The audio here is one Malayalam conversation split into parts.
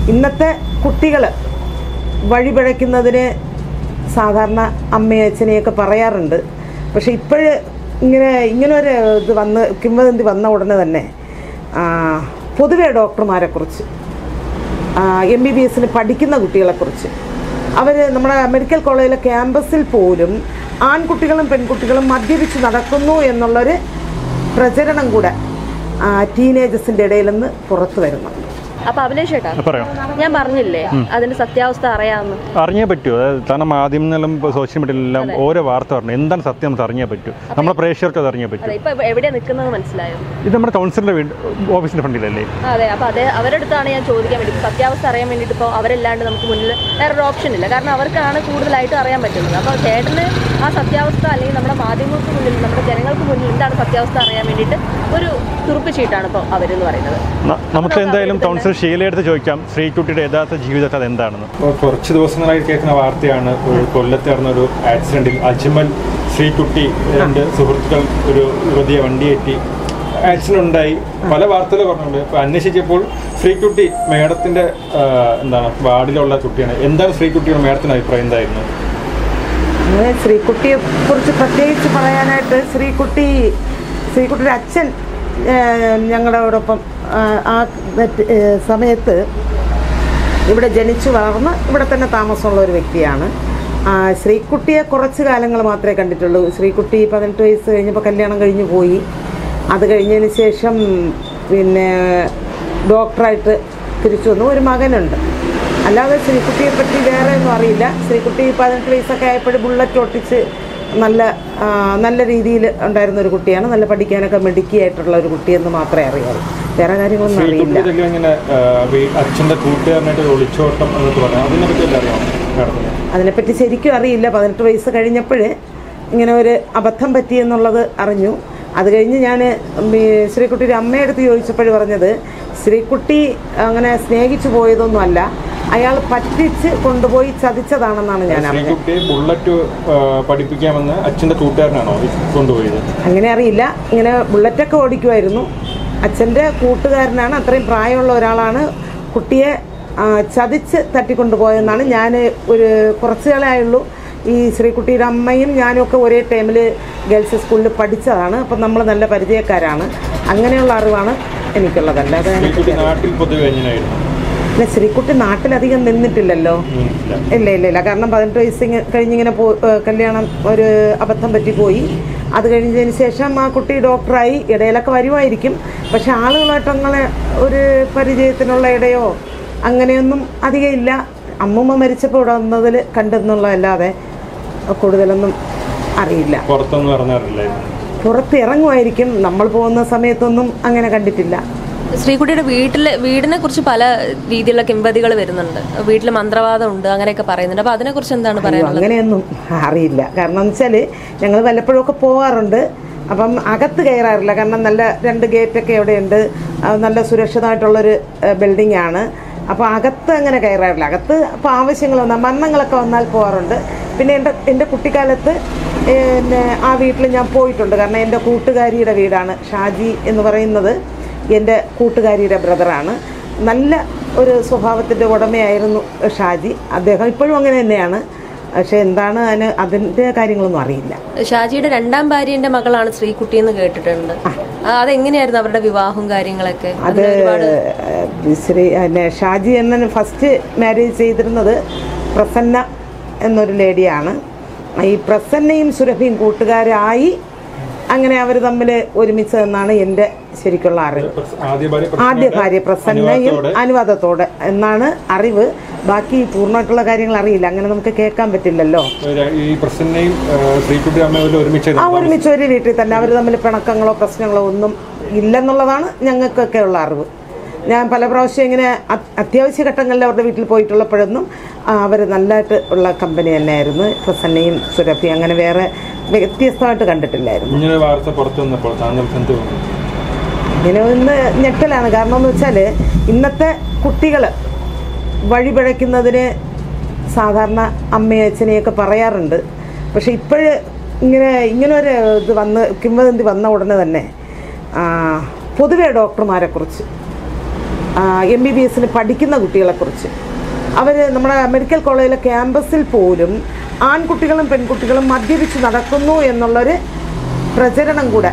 ഇന്നത്തെ കുട്ടികൾ വഴിപിഴയ്ക്കുന്നതിന് സാധാരണ അമ്മയും അച്ഛനെയൊക്കെ പറയാറുണ്ട് പക്ഷെ ഇപ്പോഴ് ഇങ്ങനെ ഇങ്ങനെ ഒരു ഇത് വന്ന് കിംവദന്തി വന്ന ഉടനെ തന്നെ ആ, പൊതുവെ ഡോക്ടർമാരെക്കുറിച്ച് എം ബി ബി എസിന് പഠിക്കുന്ന കുട്ടികളെക്കുറിച്ച് അവർ നമ്മുടെ മെഡിക്കൽ കോളേജിലെ ക്യാമ്പസിൽ പോലും ആൺകുട്ടികളും പെൺകുട്ടികളും മദ്യപിച്ച് നടക്കുന്നു എന്നുള്ളൊരു പ്രചരണം കൂടെ ടീനേജസിൻ്റെ ഇടയിൽ നിന്ന് പുറത്തു വരുന്നുണ്ട് അപ്പൊ അഭിലേഷ് ചേട്ടാ പറയാം ഞാൻ പറഞ്ഞില്ലേ അതിന്റെ സത്യാവസ്ഥ അറിയാമെന്ന് അറിഞ്ഞേ പറ്റൂ അതായത് കാരണം മാധ്യമങ്ങളിലും ഇപ്പോൾ സോഷ്യൽ മീഡിയയിലെല്ലാം ഓരോ വാർത്ത പറഞ്ഞു എന്താണ് സത്യം നമുക്ക് അറിഞ്ഞേ പറ്റൂ നമ്മുടെ പ്രേക്ഷകർക്ക് അത് അറിഞ്ഞേ പറ്റൂ അതെ ഇപ്പൊ എവിടെയാ നിൽക്കുന്നത് മനസ്സിലായോ ഇത് നമ്മുടെ കൗൺസിലിൻ്റെ വീട് ഓഫീസിൻ്റെ ഫ്രണ്ടിലല്ലേ അതെ അപ്പൊ അതെ അവരുടെ അടുത്താണ് ഞാൻ ചോദിക്കാൻ വേണ്ടി ഇപ്പൊ സത്യാവസ്ഥ അറിയാൻ വേണ്ടിയിട്ട് ഇപ്പോൾ അവരല്ലാണ്ട് നമുക്ക് മുന്നിൽ വേറൊരു ഓപ്ഷൻ ഇല്ല കാരണം അവർക്കാണ് കൂടുതലായിട്ട് അറിയാൻ പറ്റുന്നത് അപ്പോൾ ചേട്ടന് ആ സത്യാവസ്ഥ അല്ലെങ്കിൽ നമ്മുടെ മാധ്യമങ്ങൾക്ക് മുന്നിൽ നമ്മുടെ ജനങ്ങൾക്ക് മുന്നിൽ എന്താണ് സത്യാവസ്ഥ അറിയാൻ വേണ്ടിയിട്ട് ഒരു തുറുപ്പ് ചീട്ടാണ് ഇപ്പോൾ അവരെന്ന് പറയുന്നത് ന- നമുക്ക് എന്തായാലും കൗൺസിലർ ഷീലയെടുത്ത് ചോദിക്കാം ശ്രീകുട്ടിയുടെ യഥാർത്ഥ ജീവിതകഥ എന്താണെന്ന് ഇപ്പോൾ കുറച്ച് ദിവസങ്ങളായി കേൾക്കുന്ന വാർത്തയാണ് ഒരു കൊല്ലത്ത് നടന്ന ഒരു ആക്സിഡന്റിൽ അജ്മൽ ശ്രീകുട്ടി രണ്ട് സുഹൃത്തുക്കൾ ഒരു യുവതിയെ വണ്ടിയേറ്റി ആക്സിഡന്റ് ഉണ്ടായി പല വാർത്തകൾ പറഞ്ഞിട്ടുണ്ട് ഇപ്പൊ അന്വേഷിച്ചപ്പോൾ ശ്രീകുട്ടി മേഡത്തിന്റെ ആ, എന്താണ് വാർഡിലുള്ള കുട്ടിയാണ് എന്താണ് ശ്രീകുട്ടിയുടെ മേഡത്തിന്റെ അഭിപ്രായം എന്തായിരുന്നു അങ്ങനെ ശ്രീകുട്ടിയെ കുറിച്ച് പ്രത്യേകിച്ച് പറയാനായിട്ട് ശ്രീകുട്ടി ശ്രീകുട്ടിയുടെ അച്ഛൻ ഏഹ്, ഞങ്ങളോടൊപ്പം ആ, ആ നെറ്റ്- ഏഹ്, സമയത്ത് ഇവിടെ ജനിച്ചു വളർന്ന് ഇവിടെ തന്നെ താമസമുള്ള ഒരു വ്യക്തിയാണ് ആ, ശ്രീകുട്ടിയെ കുറച്ച് കാലങ്ങൾ മാത്രമേ കണ്ടിട്ടുള്ളൂ ശ്രീകുട്ടി പതിനെട്ട് വയസ്സ് കഴിഞ്ഞപ്പോൾ കല്യാണം കഴിഞ്ഞു പോയി അത് കഴിഞ്ഞതിന് ശേഷം പിന്നെ ഡോക്ടറായിട്ട് തിരിച്ചു വന്നു ഒരു മകനുണ്ട് അല്ലാതെ ശ്രീകുട്ടിയെ പറ്റി വേറെ ഒന്നും അറിയില്ല ശ്രീകുട്ടി പതിനെട്ട് വയസ്സൊക്കെ ആയപ്പോഴും ബുള്ളറ്റ് ഒട്ടിച്ച് നല്ല ആ, നല്ല രീതിയിൽ ഉണ്ടായിരുന്ന ഒരു കുട്ടിയാണ് നല്ല പഠിക്കാനൊക്കെ മിടുക്കിയായിട്ടുള്ള ഒരു കുട്ടിയെന്ന് മാത്രമേ അറിയാവൂ വേറെ കാര്യങ്ങളൊന്നും അറിയില്ല ശ്രീകുട്ടിയുടെ ഇങ്ങനെ ആ, വീ- അച്ഛന്റെ കൂട്ടുകാരനായിട്ട് ഒരു ഒളിച്ചോട്ടം എന്നൊക്കെ പറഞ്ഞു അതിനെ പറ്റി എല്ലാം അറിയാമോ മേഡത്തിന് അതിനെപ്പറ്റി ശരിക്കും അറിയില്ല പതിനെട്ട് വയസ്സ് കഴിഞ്ഞപ്പോൾ ഇങ്ങനെ ഒരു അബദ്ധം പറ്റിയെന്നുള്ളത് അറിഞ്ഞു അത് കഴിഞ്ഞ് ഞാൻ ശ്രീകുട്ടിയുടെ അമ്മയടുത്ത് ചോദിച്ചപ്പോൾ പറഞ്ഞത് ശ്രീകുട്ടി അങ്ങനെ സ്നേഹിച്ചു പോയതൊന്നും അല്ല അയാൾ പറ്റിച്ച് കൊണ്ടുപോയി ചതിച്ചതാണെന്നാണ് ഞാൻ അറിഞ്ഞത് ശ്രീകുട്ടിയെ ബുള്ളറ്റ് ആ, പഠിപ്പിക്കാമെന്ന് അച്ഛന്റെ കൂട്ടുകാരനാണോ ഇത് കൊണ്ടുപോയത് അങ്ങനെ അറിയില്ല ഇങ്ങനെ ബുള്ളറ്റൊക്കെ ഓടിക്കുമായിരുന്നു അച്ഛൻ്റെ കൂട്ടുകാരനാണ് അത്രയും പ്രായമുള്ള ഒരാളാണ് കുട്ടിയെ ആ, ചതിച്ച് തട്ടിക്കൊണ്ടുപോയെന്നാണ് ഞാൻ ഒരു കുറച്ച് കാലമായുള്ളൂ ഈ ശ്രീകുട്ടിയുടെ അമ്മയും ഞാനും ഒക്കെ ഒരേ ടൈമിൽ ഗേൾസ് സ്കൂളിൽ പഠിച്ചതാണ് അപ്പം നമ്മൾ നല്ല പരിചയക്കാരാണ് അങ്ങനെയുള്ള അറിവാണ് എനിക്കുള്ളത് അല്ലാതെ ശ്രീകുട്ടി നാട്ടിൽ പൊതുവെ എങ്ങനെയായിരുന്നു പിന്നെ ശ്രീകുട്ടി നാട്ടിലധികം നിന്നിട്ടില്ലല്ലോ ഉം, ഇല്ല. ഇല്ല ഇല്ല ഇല്ല കാരണം പതിനെട്ട് വയസ്സ് ഇങ്ങ- കഴിഞ്ഞിങ്ങനെ പോ ഏഹ് കല്യാണം ഒരു അബദ്ധം പറ്റിപ്പോയി അത് കഴിഞ്ഞതിന് ശേഷം ആ കുട്ടി ഡോക്ടറായി ഇടയിലൊക്കെ വരുമായിരിക്കും പക്ഷെ ആളുകളായിട്ട് അങ്ങനെ ഒരു പരിചയത്തിനുള്ള ഇടയോ അങ്ങനെയൊന്നും അധികം ഇല്ല അമ്മൂമ്മ മരിച്ചപ്പോൾ ഇവിടെ വന്നതിൽ കണ്ടെന്നുള്ളതല്ലാതെ കൂടുതലൊന്നും അറിയില്ല പുറത്തൊന്നും ഇറങ്ങാറില്ലായിരുന്നു പുറത്ത് ഇറങ്ങുമായിരിക്കും നമ്മൾ പോകുന്ന സമയത്തൊന്നും അങ്ങനെ കണ്ടിട്ടില്ല ശ്രീകുട്ടിയുടെ വീട്ടില് വീടിനെ കുറിച്ച് പല രീതിയിലുള്ള കിംവദികൾ വരുന്നുണ്ട് വീട്ടിൽ മന്ത്രവാദം ഉണ്ട് അങ്ങനെയൊക്കെ പറയുന്നുണ്ട് അപ്പൊ അതിനെ കുറിച്ച് എന്താണ് അയ്യോ, പറയാനുള്ളത് അങ്ങനെയൊന്നും അറിയില്ല കാരണം എന്ന് വെച്ചാൽ ഞങ്ങൾ വല്ലപ്പോഴും ഒക്കെ പോകാറുണ്ട് അപ്പം അകത്ത് കയറാറില്ല കാരണം നല്ല രണ്ട് ഗേറ്റൊക്കെ അവിടെയുണ്ട് അത് നല്ല സുരക്ഷിതമായിട്ടുള്ളൊരു ബിൽഡിംഗ് ആണ് അപ്പോൾ അകത്ത് അങ്ങനെ കയറാറില്ല അകത്ത് അപ്പോൾ ആവശ്യങ്ങൾ വന്നാൽ മരണങ്ങളൊക്കെ വന്നാൽ പോകാറുണ്ട് പിന്നെ എൻ്റെ എൻ്റെ കുട്ടിക്കാലത്ത് പിന്നെ ആ വീട്ടിൽ ഞാൻ പോയിട്ടുണ്ട് കാരണം എൻ്റെ കൂട്ടുകാരിയുടെ വീടാണ് ഷാജി എന്ന് പറയുന്നത് എൻ്റെ കൂട്ടുകാരിയുടെ ബ്രദറാണ് നല്ല ഒരു സ്വഭാവത്തിൻ്റെ ഉടമയായിരുന്നു ഷാജി അദ്ദേഹം ഇപ്പോഴും അങ്ങനെ തന്നെയാണ് പക്ഷെ എന്താണ് അതിന് അതിൻ്റെ കാര്യങ്ങളൊന്നും അറിയില്ല ഷാജിയുടെ രണ്ടാം ഭാര്യന്റെ മകളാണ് ശ്രീകുട്ടി എന്ന് കേട്ടിട്ടുണ്ട് ആ, അതെങ്ങനെയായിരുന്നു അവരുടെ വിവാഹവും കാര്യങ്ങളൊക്കെ അത് അതിന് ഒരുപാട് ഏഹ്, ശ്രീ പിന്നെ ഷാജി എന്ന ഫസ്റ്റ് മാരേജ് ചെയ്തിരുന്നത് പ്രസന്ന എന്നൊരു ലേഡിയാണ് ഈ പ്രസന്നയും സുരഭിയും കൂട്ടുകാരായി അങ്ങനെ അവർ തമ്മിൽ ഒരുമിച്ചതെന്നാണ് എൻ്റെ ശരിക്കുള്ള അറിവ് ആദ്യ ഭാര്യ ആദ്യ ഭാര്യ പ്രസന്നയും അനുവാദത്തോടെ അനുവാദത്തോടെ എന്നാണ് അറിവ് ബാക്കി പൂർണ്ണമായിട്ടുള്ള കാര്യങ്ങൾ അറിയില്ല അങ്ങനെ നമുക്ക് കേൾക്കാൻ പറ്റില്ലല്ലോ ഒരു- ഈ പ്രസന്നയും ആ, ശ്രീകുട്ടി അമ്മയും ഒരുമിച്ച് ആ ഒരുമിച്ച് ഒരു വീട്ടിൽ തന്നെ അവർ തമ്മിൽ പിണക്കങ്ങളോ പ്രശ്നങ്ങളോ ഒന്നും ഇല്ലെന്നുള്ളതാണ് ഞങ്ങൾക്കൊക്കെ ഉള്ള അറിവ് ഞാൻ പല പ്രാവശ്യം ഇങ്ങനെ അത്- അത്യാവശ്യ ഘട്ടങ്ങളിൽ അവരുടെ വീട്ടിൽ പോയിട്ടുള്ളപ്പോഴൊന്നും അവർ നല്ലതായിട്ട് ഉള്ള കമ്പനി തന്നെയായിരുന്നു പ്രസന്നയും സുരഭി അങ്ങനെ വേറെ വ്യത്യസ്തമായിട്ട് കണ്ടിട്ടില്ലായിരുന്നു ഇങ്ങനെ വാർത്ത പുറത്തു വന്നപ്പോൾ താങ്കൾക്ക് എന്ത് തോന്നി ഇങ്ങനെ ഒന്ന് ഞെട്ടലാണ് കാരണം എന്ന് വെച്ചാൽ ഇന്നത്തെ കുട്ടികൾ വഴിപിഴയ്ക്കുന്നതിന് സാധാരണ അമ്മയും അച്ഛനെയൊക്കെ പറയാറുണ്ട് പക്ഷെ ഇപ്പോഴ് ഇങ്ങനെ ഇങ്ങനെ ഒരു ഇത് വന്ന് കിംവദന്തി വന്ന ഉടനെ തന്നെ ആ, പൊതുവെ ഡോക്ടർമാരെക്കുറിച്ച് എം ബി ബി എസിന് പഠിക്കുന്ന കുട്ടികളെക്കുറിച്ച് അവർ നമ്മുടെ മെഡിക്കൽ കോളേജിലെ ക്യാമ്പസിൽ പോലും ആൺകുട്ടികളും പെൺകുട്ടികളും മദ്യപിച്ച് നടക്കുന്നു എന്നുള്ളൊരു പ്രചരണം കൂടെ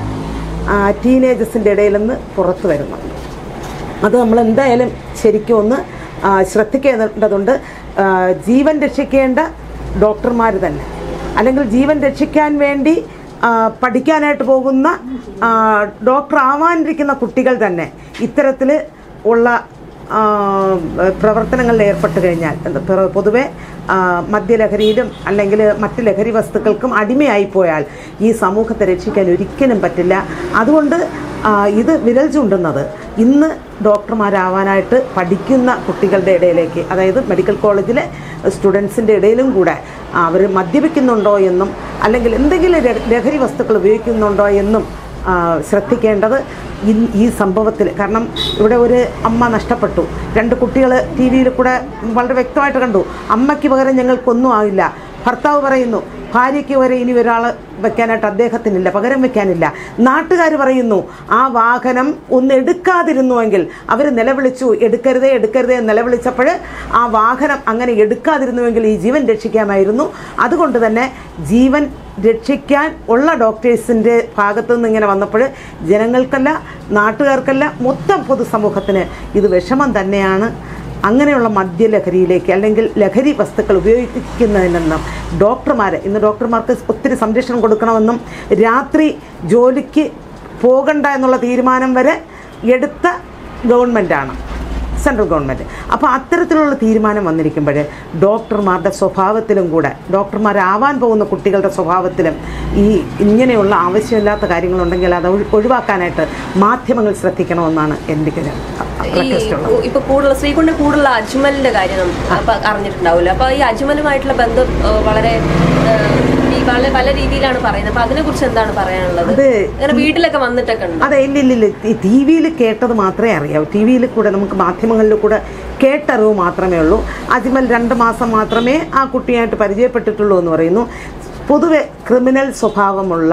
ടീനേജസിൻ്റെ ഇടയിൽ നിന്ന് പുറത്തു വരുന്നുണ്ട് അത് നമ്മൾ എന്തായാലും ശരിക്കും ഒന്ന് ആ, ശ്രദ്ധിക്കേണ്ടതുണ്ട് ആ, ജീവൻ രക്ഷിക്കേണ്ട ഡോക്ടർമാർ തന്നെ അല്ലെങ്കിൽ ജീവൻ രക്ഷിക്കാൻ വേണ്ടി ആ, പഠിക്കാനായിട്ട് പോകുന്ന ആ, ഡോക്ടർ ആവാനിരിക്കുന്ന കുട്ടികൾ തന്നെ ഇത്തരത്തിൽ ഉള്ള ആ, പ്രവർത്തനങ്ങളിൽ ഏർപ്പെട്ട് കഴിഞ്ഞാൽ എന്ത് പ്ര- പൊതുവെ ആ, മദ്യലഹരിയിലും അല്ലെങ്കിൽ മറ്റ് ലഹരി വസ്തുക്കൾക്കും അടിമയായി പോയാൽ ഈ സമൂഹത്തെ രക്ഷിക്കാൻ ഒരിക്കലും പറ്റില്ല അതുകൊണ്ട് ആ, ഇത് വിരൽ ചൂണ്ടുന്നത് ഇന്ന് ഡോക്ടർമാരാവാനായിട്ട് പഠിക്കുന്ന കുട്ടികളുടെ ഇടയിലേക്ക് അതായത് മെഡിക്കൽ കോളേജിലെ സ്റ്റുഡൻസിൻ്റെ ഇടയിലും കൂടെ അവർ മദ്യപിക്കുന്നുണ്ടോ എന്നും അല്ലെങ്കിൽ എന്തെങ്കിലും ര- ലഹരി വസ്തുക്കൾ ഉപയോഗിക്കുന്നുണ്ടോ എന്നും ആ, ശ്രദ്ധിക്കേണ്ടത് ഇൻ- ഈ സംഭവത്തിൽ കാരണം ഇവിടെ ഒരു അമ്മ നഷ്ടപ്പെട്ടു രണ്ട് കുട്ടികൾ ടി വിയിൽ കൂടെ വളരെ വ്യക്തമായിട്ട് കണ്ടു അമ്മയ്ക്ക് പകരം ഞങ്ങൾക്കൊന്നും ആവില്ല ഭർത്താവ് പറയുന്നു ഭാര്യയ്ക്ക് വരെ ഇനി ഒരാൾ വെക്കാനായിട്ട് അദ്ദേഹത്തിനില്ല പകരം വെക്കാനില്ല നാട്ടുകാർ പറയുന്നു ആ വാഹനം ഒന്ന് എടുക്കാതിരുന്നുവെങ്കിൽ അവർ നിലവിളിച്ചു എടുക്കരുതേ എടുക്കരുതേ എന്ന് നിലവിളിച്ചപ്പോൾ ആ വാഹനം അങ്ങനെ എടുക്കാതിരുന്നുവെങ്കിൽ ഈ ജീവൻ രക്ഷിക്കാമായിരുന്നു അതുകൊണ്ട് തന്നെ ജീവൻ രക്ഷിക്കാൻ ഉള്ള ഡോക്ടേഴ്സിൻ്റെ ഭാഗത്തു നിന്ന് ഇങ്ങനെ വന്നപ്പോൾ ജനങ്ങൾക്കല്ല നാട്ടുകാർക്കല്ല മൊത്തം പൊതുസമൂഹത്തിന് ഇത് വിഷമം തന്നെയാണ് അങ്ങനെയുള്ള മദ്യലഹരിയിലേക്ക് അല്ലെങ്കിൽ ലഹരി വസ്തുക്കൾ ഉപയോഗിക്കുന്നതിൽ നിന്നും ഡോക്ടർമാർ ഇന്ന് ഡോക്ടർമാർക്ക് ഒത്തിരി സംരക്ഷണം കൊടുക്കണമെന്നും രാത്രി ജോലിക്ക് പോകണ്ട എന്നുള്ള തീരുമാനം വരെ എടുത്ത ഗവൺമെൻറ്റാണ് സെൻട്രൽ ഗവൺമെൻറ് അപ്പോൾ അത്തരത്തിലുള്ള തീരുമാനം വന്നിരിക്കുമ്പോൾ ഡോക്ടർമാരുടെ സ്വഭാവത്തിലും കൂടെ ഡോക്ടർമാരാവാൻ പോകുന്ന കുട്ടികളുടെ സ്വഭാവത്തിലും ഈ ഇങ്ങനെയുള്ള ആവശ്യമില്ലാത്ത കാര്യങ്ങളുണ്ടെങ്കിൽ അത് ഒഴി- ഒഴിവാക്കാനായിട്ട് മാധ്യമങ്ങൾ ശ്രദ്ധിക്കണമെന്നാണ് എൻ്റെ ഒരു ഈ റിക്വസ്റ്റ് ഉള്ളത് ഇപ്പൊ കൂടുതൽ ശ്രീകുണ്ടെ കൂടുതൽ അജ്മലിന്റെ കാര്യം നമുക്ക് അപ്പൊ അറിഞ്ഞിട്ടുണ്ടാവില്ല അപ്പൊ ഈ അജ്മലുമായിട്ടുള്ള ബന്ധം ആ, വളരെ ആ, ഈ വളരെ പല രീതിയിലാണ് പറയുന്നത് അപ്പൊ അതിനെ കുറിച്ച് എന്താണ് പറയാനുള്ളത് അത് അങ്ങനെ വീട്ടിലൊക്കെ വന്നിട്ടൊക്കെ ഉണ്ട് അതെ ഇല്ല ഇല്ല ഇല്ല ടി വിയിൽ കേട്ടത് മാത്രമേ അറിയാവൂ ടി വിയിൽ കൂടെ നമുക്ക് മാധ്യമങ്ങളിൽ കൂടെ കേട്ടറിവ് മാത്രമേ ഉള്ളൂ അജ്മൽ രണ്ട് മാസം മാത്രമേ ആ കുട്ടിയായിട്ട് പരിചയപ്പെട്ടിട്ടുള്ളൂ എന്ന് പറയുന്നു പൊതുവെ ക്രിമിനൽ സ്വഭാവമുള്ള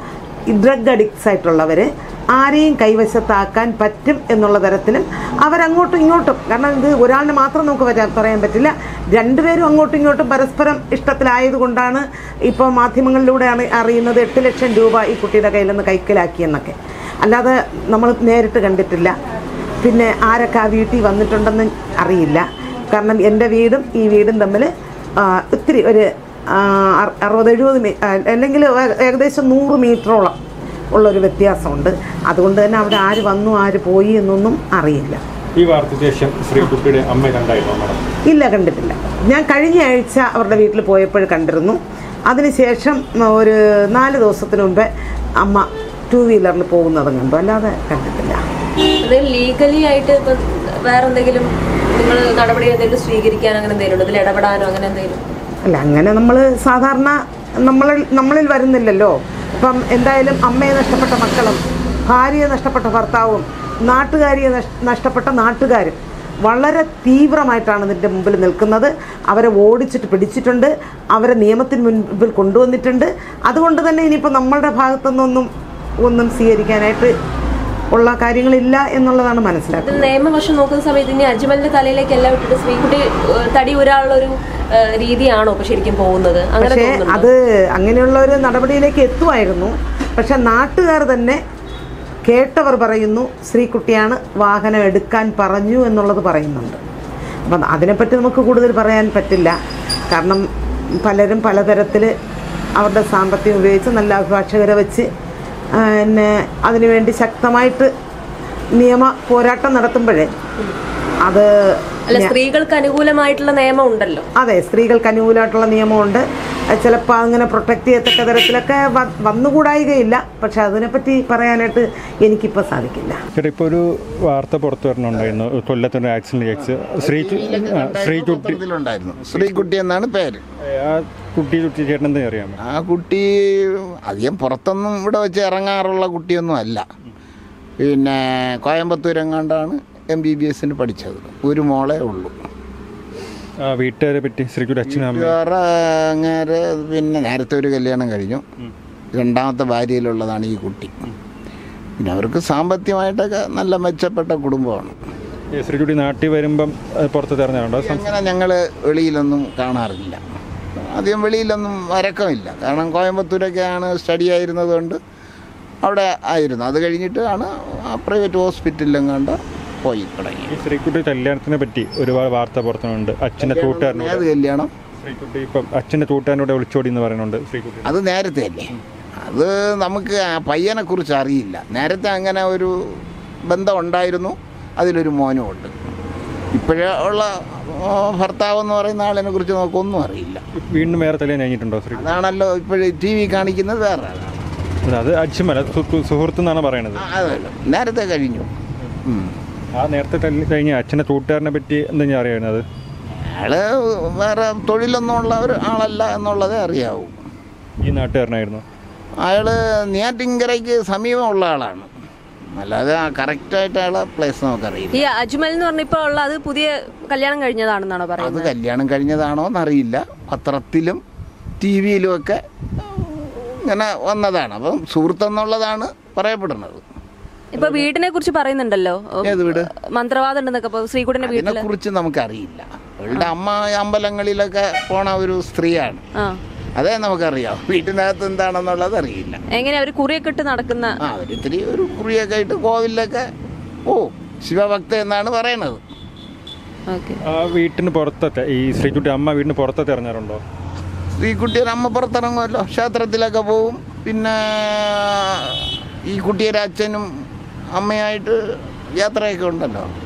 ഡ്രഗ് അഡിക്ട്സ് ആയിട്ടുള്ളവർ ആരെയും കൈവശത്താക്കാൻ പറ്റും എന്നുള്ള തരത്തിലും അവരങ്ങോട്ടും ഇങ്ങോട്ടും കാരണം ഇത് ഒരാളിനെ മാത്രം നമുക്ക് വരാൻ പറയാൻ പറ്റില്ല രണ്ടുപേരും അങ്ങോട്ടും ഇങ്ങോട്ടും പരസ്പരം ഇഷ്ടത്തിലായതുകൊണ്ടാണ് ഇപ്പോൾ മാധ്യമങ്ങളിലൂടെയാണ് അറിയുന്നത് എട്ട് ലക്ഷം രൂപ ഈ കുട്ടിയുടെ കയ്യിൽ നിന്ന് കൈക്കലാക്കിയെന്നൊക്കെ അല്ലാതെ നമ്മൾ നേരിട്ട് കണ്ടിട്ടില്ല പിന്നെ ആരൊക്കെ ആ വീട്ടിൽ വന്നിട്ടുണ്ടെന്ന് അറിയില്ല കാരണം എൻ്റെ വീടും ഈ വീടും തമ്മിൽ ഒത്തിരി ഒരു ആ, അറു- അറുപത് എഴുപത് മീ ആ, അല്ലെങ്കിൽ ഏ- ഏകദേശം നൂറ് മീറ്ററോളം ഉള്ളൊരു വ്യത്യാസമുണ്ട് അതുകൊണ്ട് തന്നെ അവിടെ ആര് വന്നു ആര് പോയി എന്നൊന്നും അറിയില്ല ഈ വാർത്തയ്ക്ക് ശേഷം ശ്രീകുട്ടിയുടെ അമ്മ കണ്ടായിരുന്നു മാഡം ഇല്ല കണ്ടിട്ടില്ല ഞാൻ കഴിഞ്ഞ ആഴ്ച അവരുടെ വീട്ടിൽ പോയപ്പോൾ കണ്ടിരുന്നു അതിനുശേഷം ഒരു നാല് ദിവസത്തിന് മുമ്പേ അമ്മ ടൂ വീലറിൽ പോകുന്നതും കണ്ടു അല്ലാതെ കണ്ടിട്ടില്ല അതായത് ലീഗലി ആയിട്ട് ഇപ്പൊ വേറെ എന്തെങ്കിലും നിങ്ങൾ നടപടി എന്തെങ്കിലും സ്വീകരിക്കാൻ അങ്ങനെ എന്തെങ്കിലും ഉണ്ടോ ഇതിൽ ഇടപെടാനോ അങ്ങനെ എന്തെങ്കിലും അല്ല അങ്ങനെ നമ്മൾ സാധാരണ നമ്മളിൽ നമ്മളിൽ വരുന്നില്ലല്ലോ ഇപ്പം എന്തായാലും അമ്മയെ നഷ്ടപ്പെട്ട മക്കളും ഭാര്യയെ നഷ്ടപ്പെട്ട ഭർത്താവും നാട്ടുകാരിയെ നഷ്- നഷ്ടപ്പെട്ട നാട്ടുകാരും വളരെ തീവ്രമായിട്ടാണ് ഇതിൻ്റെ മുമ്പിൽ നിൽക്കുന്നത് അവരെ ഓടിച്ചിട്ട് പിടിച്ചിട്ടുണ്ട് അവരെ നിയമത്തിന് മുൻപിൽ കൊണ്ടുവന്നിട്ടുണ്ട് അതുകൊണ്ട് തന്നെ ഇനിയിപ്പോൾ നമ്മളുടെ ഭാഗത്തുനിന്നൊന്നും ഒന്നും സ്വീകരിക്കാനായിട്ട് ഉള്ള കാര്യങ്ങളില്ല എന്നുള്ളതാണ് മനസ്സിലാക്കുന്നത് ഇത് നിയമവശം നോക്കുന്ന സമയത്ത് ഇനി അജ്മലിന്റെ തലയിലേക്ക് എല്ലാം ഇട്ടിട്ട് ശ്രീകുട്ടി ഏഹ്, തടി ഒരാളുള്ള ഒരു ഏഹ്, രീതിയാണോ ഇപ്പൊ ശരിക്കും പോകുന്നത് അങ്ങനെ പക്ഷേ തോന്നുന്നുണ്ടോ? അത് അങ്ങനെയുള്ള ഒരു നടപടിയിലേക്ക് എത്തുമായിരുന്നു പക്ഷെ നാട്ടുകാർ തന്നെ കേട്ടവർ പറയുന്നു ശ്രീകുട്ടിയാണ് വാഹനം എടുക്കാൻ പറഞ്ഞു എന്നുള്ളത് പറയുന്നുണ്ട് അപ്പം അതിനെപ്പറ്റി നമുക്ക് കൂടുതൽ പറയാൻ പറ്റില്ല കാരണം പലരും പലതരത്തിൽ അവരുടെ സാമ്പത്തികം ഉപയോഗിച്ച് നല്ല അഭിഭാഷകരെ വെച്ച് ആ, പിന്നെ അതിനുവേണ്ടി ശക്തമായിട്ട് നിയമ പോരാട്ടം നടത്തുമ്പോഴേ അത് അല്ല സ്ത്രീകൾക്ക് അനുകൂലമായിട്ടുള്ള നിയമം ഉണ്ടല്ലോ അതെ സ്ത്രീകൾക്ക് അനുകൂലമായിട്ടുള്ള നിയമമുണ്ട് ചിലപ്പോൾ അങ്ങനെ പ്രൊട്ടക്റ്റ് ചെയ്യത്തക്ക തരത്തിലൊക്കെ വ- വന്നുകൂടായികയില്ല പക്ഷെ അതിനെപ്പറ്റി പറയാനായിട്ട് എനിക്കിപ്പോൾ സാധിക്കില്ല ചേട്ടാ ഇപ്പോൾ ഒരു വാർത്ത പുറത്തു വരണുണ്ടായിരുന്നു കൊല്ലത്തൊരു ആക്സിഡന്റ് കേസ് ശ്രീ ആ, ശ്രീകുട്ടി പത്രത്തിലുണ്ടായിരുന്നു ശ്രീകുട്ടി എന്നാണ് പേര് ആ കുട്ടി കുട്ടി ചേട്ടൻ എന്താ അറിയാമോ ആ കുട്ടി അധികം പുറത്തൊന്നും ഇവിടെ വെച്ച് ഇറങ്ങാറുള്ള കുട്ടിയൊന്നും അല്ല പിന്നെ കോയമ്പത്തൂർ എങ്ങാണ്ടാണ് എം ബി ബി എസിന് പഠിച്ചത് ഒരു മോളേ ഉള്ളൂ ആ വീട്ടുകാരെ പറ്റി ശ്രീകുട്ടി അച്ഛനും അമ്മയും വേറെ അങ്ങേരെ പിന്നെ നേരത്തെ ഒരു കല്യാണം കഴിഞ്ഞു രണ്ടാമത്തെ ഭാര്യയിലുള്ളതാണ് ഈ കുട്ടി പിന്നെ അവർക്ക് സാമ്പത്തികമായിട്ടൊക്കെ നല്ല മെച്ചപ്പെട്ട കുടുംബമാണ് ഈ ശ്രീകുട്ടി നാട്ടിൽ വരുമ്പം അത് പുറത്ത് തെരഞ്ഞുണ്ടോ അങ്ങനെ ഞങ്ങൾ വെളിയിലൊന്നും കാണാറില്ല അധികം വെളിയിലൊന്നും വരക്കമില്ല കാരണം കോയമ്പത്തൂരൊക്കെയാണ് സ്റ്റഡി ആയിരുന്നത് കൊണ്ട് അവിടെ ആയിരുന്നു അത് കഴിഞ്ഞിട്ട് ആണ് ആ പ്രൈവറ്റ് ഹോസ്പിറ്റലിലും കണ്ട് പോയി തുടങ്ങി ഈ ശ്രീകുട്ടി കല്യാണത്തിനെ പറ്റി ഒരുപാട് വാർത്ത പുറത്തുണ്ട് അച്ഛൻ്റെ കൂട്ടുകാരനോട് ഏത് കല്യാണം ശ്രീകുട്ടി ഇപ്പം അച്ഛൻ്റെ കൂട്ടുകാരനോട് വിളിച്ചോടി എന്ന് പറയുന്നുണ്ട് ശ്രീകുട്ടി അത് നേരത്തെ അല്ലേ അത് നമുക്ക് ആ പയ്യനെ കുറിച്ച് അറിയില്ല നേരത്തെ അങ്ങനെ ഒരു ബന്ധം ഉണ്ടായിരുന്നു അതിലൊരു മോനും ഉണ്ട് ഇപ്പോഴേ ഉള്ള ആ, ഭർത്താവ് എന്ന് പറയുന്ന ആളിനെ കുറിച്ച് നമുക്കൊന്നും അറിയില്ല വീണ്ടും വേറെ കല്യാണം കഴിഞ്ഞിട്ടുണ്ടോ ശ്രീ അതാണല്ലോ ഇപ്പോഴും ടി വി കാണിക്കുന്നത് വേറെ ആളാണ് അത് അച്ഛമല്ല സുഹൃത്ത് എന്നാണ് പറയണത് ആ, അതല്ല നേരത്തെ കഴിഞ്ഞു ഉം. ആ നേരത്തെ കല്യ- കഴിഞ്ഞ അച്ഛൻ്റെ കൂട്ടുകാരനെ പറ്റി എന്താ അറിയുന്നത് അയാള് വേറെ തൊഴിലൊന്നും ഉള്ള ഒരു ആളല്ല എന്നുള്ളതേ അറിയാവൂ ഈ നാട്ടുകാരനായിരുന്നു അയാള് നെയ്യാറ്റിൻകരയ്ക്ക് സമീപമുള്ള ആളാണ് അല്ലാതെ ആ കറക്റ്റായിട്ട് അയാളെ പ്ലേസ് നമുക്കറിയില്ല ഈ അജ്മൽ എന്ന് പറഞ്ഞപ്പോൾ ഉള്ള അത് പുതിയ കല്യാണം കഴിഞ്ഞതാണെന്നാണോ അത് പറയുന്നത് കല്യാണം കഴിഞ്ഞതാണോ എന്നറിയില്ല പത്രത്തിലും ടി വിയിലും ഒക്കെ ഇങ്ങനെ വന്നതാണ് അപ്പം സുഹൃത്തെന്നുള്ളതാണ് പറയപ്പെടുന്നത് ഇപ്പൊ വീടിനെ കുറിച്ച് പറയുന്നുണ്ടല്ലോ ഏത് വീട് മന്ത്രവാദം ഉണ്ടെന്നൊക്കെ ഇപ്പൊ ശ്രീകുട്ടന്റെ വീട്ടില് അതിനെക്കുറിച്ച് നമുക്കറിയില്ല അവളുടെ അമ്മ അമ്പലങ്ങളിലൊക്കെ പോണ ഒരു സ്ത്രീയാണ് ആ അതേ നമുക്കറിയാം വീട്ടിനകത്ത് എന്താണെന്നുള്ളത് അറിയില്ല എങ്ങനെ അവര് കുറിയൊക്കെ ഇട്ട് നടക്കുന്ന ആ ഒരിത്തിരി ഒരു കുറിയൊക്കെ ആയിട്ട് കോവിലൊക്കെ ഓ ശിവഭക്ത എന്നാണ് പറയണത് ഓക്കെ ആ വീട്ടിന് പുറത്തൊക്കെ ഈ ശ്രീകുട്ടി അമ്മ വീടിന് പുറത്തൊക്കെ ഇറങ്ങാറുണ്ടോ സ്ത്രീക്കുട്ടിയുടെ അമ്മ പുറത്തിറങ്ങുമല്ലോ ക്ഷേത്രത്തിലൊക്കെ പോവും പിന്നെ ഈ കുട്ടിയുടെ അച്ഛനും അമ്മയായിട്ട് യാത്രയൊക്കെ ഉണ്ടല്ലോ